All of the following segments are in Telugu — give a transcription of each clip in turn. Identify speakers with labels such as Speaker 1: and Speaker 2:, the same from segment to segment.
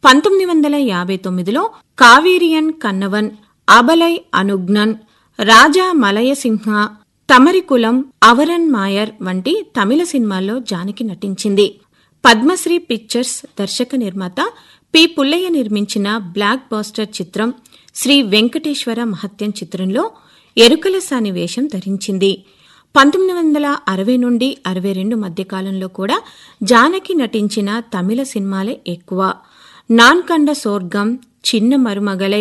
Speaker 1: పంతొమ్మిది వందల యాభై తొమ్మిదిలో కావేరియన్ కన్నవన్ అబలై అనుజ్ఞన్ రాజా మలయసింహ తమరికులం అవరన్ మాయర్ వంటి తమిళ సినిమాల్లో జానకి నటించింది పద్మశ్రీ పిక్చర్స్ దర్శక నిర్మాత పి పుల్లయ్య నిర్మించిన బ్లాక్ బాస్టర్ చిత్రం శ్రీ వెంకటేశ్వర మహత్యం చిత్రంలో ఎరుకలసాని వేషం ధరించింది పంతొమ్మిది వందల అరవై నుండి అరవై రెండు మధ్యకాలంలో కూడా జానకి నటించిన తమిళ సినిమాలే ఎక్కువ నాన్కండ సోర్గం చిన్న మరుమగలై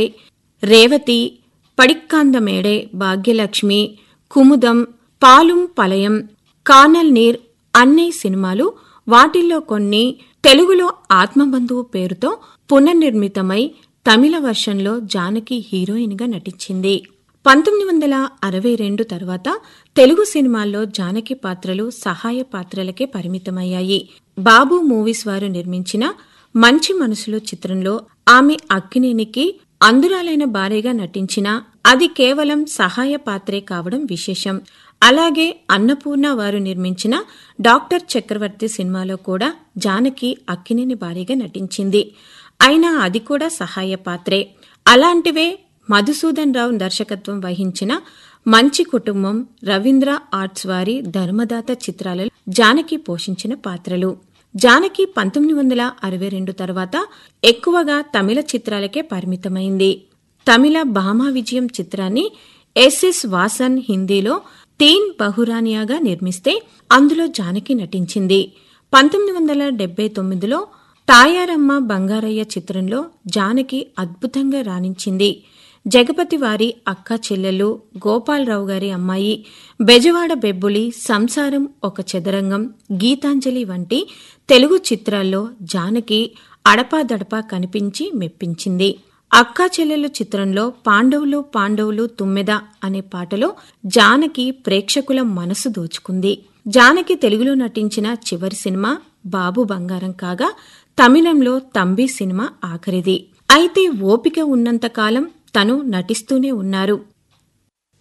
Speaker 1: రేవతి పడిక్కాంద మేడే భాగ్యలక్ష్మి కుముదం పాలుం పలయం కానల్ నీర్ అన్నే సినిమాలు వాటిల్లో కొన్ని తెలుగులో ఆత్మబంధువు పేరుతో పునర్నిర్మితమై తమిళ వర్షన్లో జానకి హీరోయిన్గా నటించింది పంతొమ్మిది వందల అరవై రెండు తర్వాత తెలుగు సినిమాల్లో జానకి పాత్రలు సహాయ పాత్రలకే పరిమితమయ్యాయి బాబు మూవీస్ వారు నిర్మించిన మంచి మనసులు చిత్రంలో ఆమె అక్కినేనికి అందురాలైన భార్యగా నటించిన అది కేవలం సహాయ పాత్రే కావడం విశేషం అలాగే అన్నపూర్ణ వారు నిర్మించిన డాక్టర్ చక్రవర్తి సినిమాలో కూడా జానకి అక్కినేని భార్యగా నటించింది అయినా అది కూడా సహాయ పాత్రే అలాంటివే మధుసూదన్ రావు దర్శకత్వం వహించిన మంచి కుటుంబం రవీంద్ర ఆర్ట్స్ వారి ధర్మదాత చిత్రాలలో జానకి పోషించిన పాత్రలు జానకి పంతొమ్మిది వందల అరవై రెండు తర్వాత ఎక్కువగా తమిళ చిత్రాలకే పరిమితమైంది తమిళ భామా విజయం చిత్రాన్ని ఎస్ఎస్ వాసన్ హిందీలో తీన్ బహురానియాగా నిర్మిస్తే అందులో జానకి నటించింది పంతొమ్మిది వందల డెబ్బై తొమ్మిదిలో తాయారమ్మ బంగారయ్య చిత్రంలో జానకి అద్భుతంగా రాణించింది జగపతి వారి అక్క చెల్లెలు గోపాలరావు గారి అమ్మాయి బెజవాడ బెబ్బులి సంసారం ఒక చదరంగం గీతాంజలి వంటి తెలుగు చిత్రాల్లో జానకి అడపాదడపా కనిపించి మెప్పించింది అక్కా చెల్లెలు చిత్రంలో పాండవులు పాండవులు తుమ్మెద అనే పాటలో జానకి ప్రేక్షకుల మనసు దోచుకుంది జానకి తెలుగులో నటించిన చివరి సినిమా బాబు బంగారం కాగా తమిళంలో తంబి సినిమా ఆఖరిది అయితే ఓపిక ఉన్నంతకాలం తను నటిస్తూనే ఉన్నారు